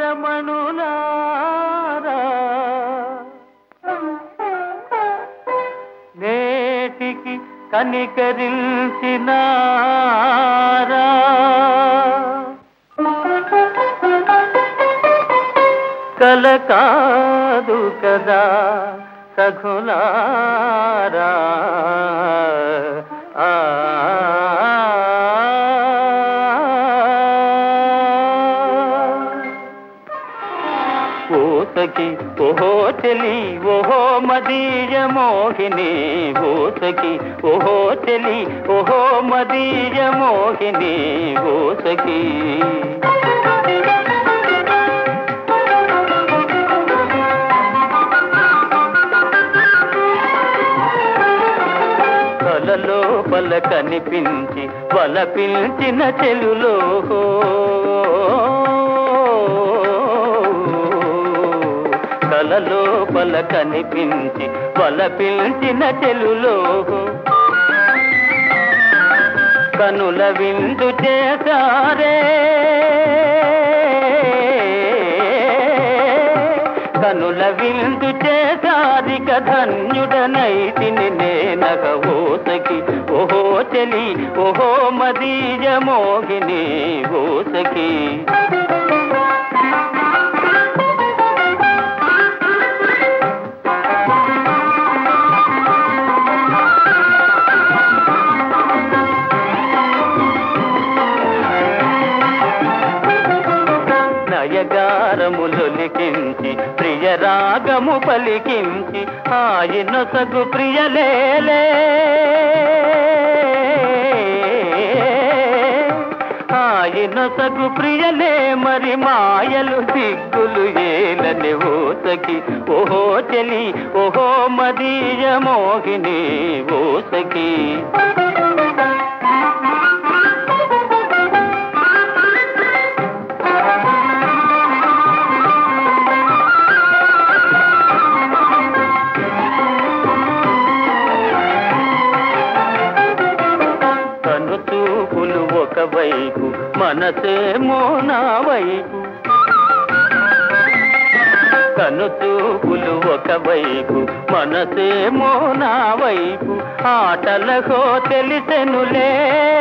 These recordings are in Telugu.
రమణులారా నేటికి కనికరించినారా కల కాదు కదా సఘులారా ఆ ఊసకి ఓహో చెలి ఓహో మదీయ మోహిని ఊసకి ఓహో చెలి ఓహో మదీయ మోహిని ఊసకి కలలో బల కనిపించి వల పిలిచిన చెలులో కలలో బల కనిపించి వల పిలిచిన చెలులో కనుల విందు చేశారే కనుల విందు చేశారిక ధన్యుడనైతిని నేనగ ఓసకి ఓహో చెలి ఓహో మదీయ మోహిని ఓసకి నయగారములొలికించి ప్రియ రాగము పలికించి ఆయన సగు ప్రియలేలే ఆయన సగు ప్రియలే మరి మాయలు దిగ్గులు ఏలని ఓసకి ఓహో చెలి ఓహో మదీయ మోహిని ఓసకి కను చూపులు ఒకవైపు మనసేమో నా వైపు కను చూపులు ఒకవైపు మనసేమో నా వైపు ఆటలకో తెలిసెనులే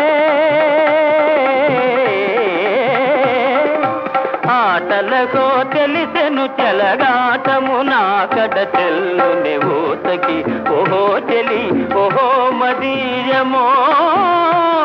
ఆటలకో తెలిసెను చెలగాటము నా కడ చెల్లుని ఊసకి ఓహో చెలి ఓహో మదీయమో